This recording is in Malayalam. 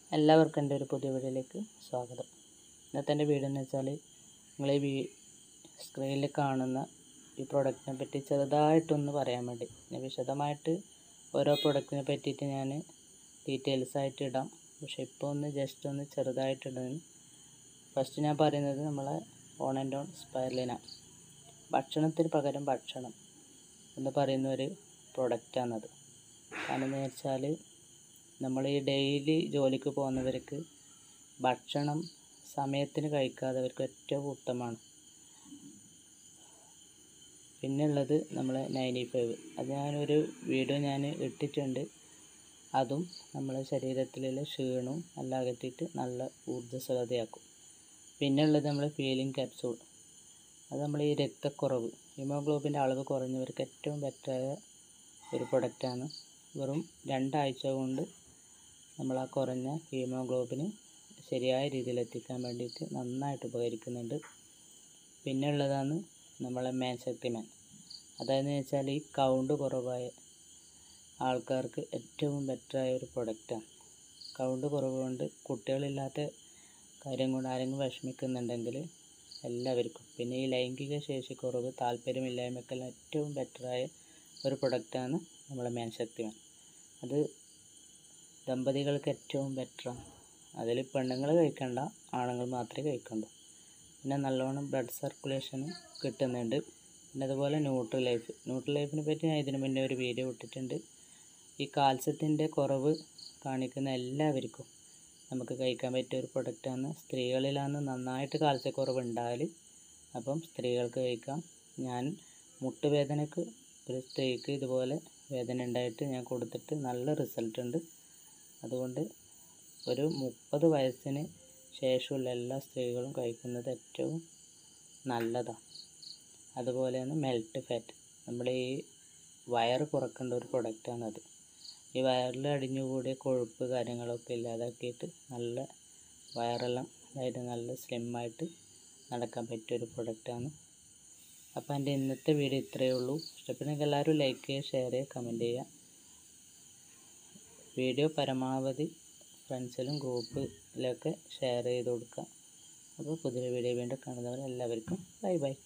എല്ലാവർക്കും എൻ്റെ ഒരു പുതിയ വീഡിയോയിലേക്ക് സ്വാഗതം ഇന്നത്തെ എൻ്റെ വീഡിയോ എന്ന് വെച്ചാൽ നിങ്ങൾ ഈ വീ സ്ക്രീനിൽ കാണുന്ന ഈ പ്രൊഡക്റ്റിനെ പറ്റി ചെറുതായിട്ടൊന്ന് പറയാൻ വേണ്ടി ഞാൻ വിശദമായിട്ട് ഓരോ പ്രൊഡക്റ്റിനെ പറ്റിയിട്ട് ഞാൻ ഡീറ്റെയിൽസ് ആയിട്ട് ഇടാം പക്ഷെ ഇപ്പോൾ ഒന്ന് ജസ്റ്റ് ഒന്ന് ചെറുതായിട്ട് ഇടുന്നു ഫസ്റ്റ് ഞാൻ പറയുന്നത് നമ്മളെ ഓൺ ആൻഡ് ഓൺ സ്പൈർലിന ഭക്ഷണത്തിന് പകരം ഭക്ഷണം എന്ന് പറയുന്ന ഒരു പ്രൊഡക്റ്റാണത് കാരണം എന്ന് വെച്ചാൽ നമ്മൾ ഈ ഡെയിലി ജോലിക്ക് പോകുന്നവർക്ക് ഭക്ഷണം സമയത്തിന് കഴിക്കാത്തവർക്ക് ഏറ്റവും ഉത്തമമാണ് പിന്നുള്ളത് നമ്മളെ നയൻറ്റി ഫൈവ് അത് ഞാനൊരു വീഡിയോ ഞാൻ ഇട്ടിട്ടുണ്ട് അതും നമ്മളെ ശരീരത്തിലുള്ള ക്ഷീണവും എല്ലാം അകറ്റിയിട്ട് നല്ല ഊർജ്ജസ്വലതയാക്കും പിന്നുള്ളത് നമ്മൾ ഫീലിംഗ് ക്യാപ്സൂൾ അത് നമ്മൾ ഈ രക്തക്കുറവ് ഹീമോഗ്ലോബിൻ്റെ അളവ് കുറഞ്ഞവർക്ക് ഏറ്റവും ബെറ്ററായ ഒരു പ്രൊഡക്റ്റാണ് വെറും രണ്ടാഴ്ച കൊണ്ട് നമ്മൾ ആ കുറഞ്ഞ ഹീമോഗ്ലോബിന് ശരിയായ രീതിയിൽ എത്തിക്കാൻ വേണ്ടിയിട്ട് നന്നായിട്ട് ഉപകരിക്കുന്നുണ്ട് പിന്നെ ഉള്ളതാണ് നമ്മളെ മാൻ ശക്തി മാൻ അതായത് വെച്ചാൽ ഈ കൗണ്ട് കുറവായ ആൾക്കാർക്ക് ഏറ്റവും ബെറ്ററായ ഒരു പ്രൊഡക്റ്റാണ് കൗണ്ട് കുറവ് കൊണ്ട് കുട്ടികളില്ലാത്ത കാര്യം കൊണ്ട് ആരെങ്കിലും വിഷമിക്കുന്നുണ്ടെങ്കിൽ എല്ലാവർക്കും പിന്നെ ഈ ലൈംഗിക ശേഷി കുറവ് താല്പര്യമില്ലായ്മക്കെല്ലാം ഏറ്റവും ബെറ്ററായ ഒരു പ്രൊഡക്റ്റാണ് നമ്മളെ മാൻ ശക്തി മാൻ അത് ദമ്പതികൾക്ക് ഏറ്റവും ബെറ്ററാണ് അതിൽ പെണ്ണുങ്ങൾ കഴിക്കണ്ട ആണുങ്ങൾ മാത്രമേ കഴിക്കണ്ടൂ പിന്നെ നല്ലോണം ബ്ലഡ് സർക്കുലേഷനും കിട്ടുന്നുണ്ട് പിന്നെ അതുപോലെ ന്യൂട്രി ലൈഫ് ന്യൂട്രി ലൈഫിനെ പറ്റി ഞാൻ ഇതിനു മുന്നേ ഒരു വീഡിയോ ഇട്ടിട്ടുണ്ട് ഈ കാൽസ്യത്തിൻ്റെ കുറവ് കാണിക്കുന്ന എല്ലാവർക്കും നമുക്ക് കഴിക്കാൻ പറ്റിയ ഒരു പ്രൊഡക്റ്റാണ് സ്ത്രീകളിലാണ് നന്നായിട്ട് കാൽസ്യക്കുറവ് ഉണ്ടാകൽ അപ്പം സ്ത്രീകൾക്ക് കഴിക്കാം ഞാൻ മുട്ടുവേദനക്ക് ഒരു സ്ത്രീക്ക് ഇതുപോലെ വേദന ഉണ്ടായിട്ട് ഞാൻ കൊടുത്തിട്ട് നല്ല റിസൾട്ട് ഉണ്ട് അതുകൊണ്ട് ഒരു മുപ്പത് വയസ്സിന് ശേഷമുള്ള എല്ലാ സ്ത്രീകളും കഴിക്കുന്നത് ഏറ്റവും നല്ലതാണ് അതുപോലെയാണ് മെൽറ്റ് ഫാറ്റ് നമ്മൾ ഈ വയറ് കുറക്കേണ്ട ഒരു പ്രൊഡക്റ്റാണത് ഈ വയറിൽ അടിഞ്ഞുകൂടിയ കൊഴുപ്പ് കാര്യങ്ങളൊക്കെ ഇല്ലാതാക്കിയിട്ട് നല്ല വയറെല്ലാം അതായത് നല്ല സ്ലിമ്മായിട്ട് നടക്കാൻ പറ്റിയ ഒരു പ്രൊഡക്റ്റാണ് അപ്പോൾ എൻ്റെ ഇന്നത്തെ വീഡിയോ ഇത്രയേ ഉള്ളൂ ഇഷ്ടപ്പെടുന്നെങ്കിൽ എല്ലാവരും ലൈക്ക് ചെയ്യുക ഷെയർ ചെയ്യുക കമൻറ്റ് ചെയ്യുക വീഡിയോ പരമാവധി ഫ്രണ്ട്സിലും ഗ്രൂപ്പിലൊക്കെ ഷെയർ ചെയ്ത് കൊടുക്കുക അപ്പോൾ പുതിയ വീഡിയോ വീണ്ടും കാണുന്നവരെ എല്ലാവർക്കും ബൈ ബൈ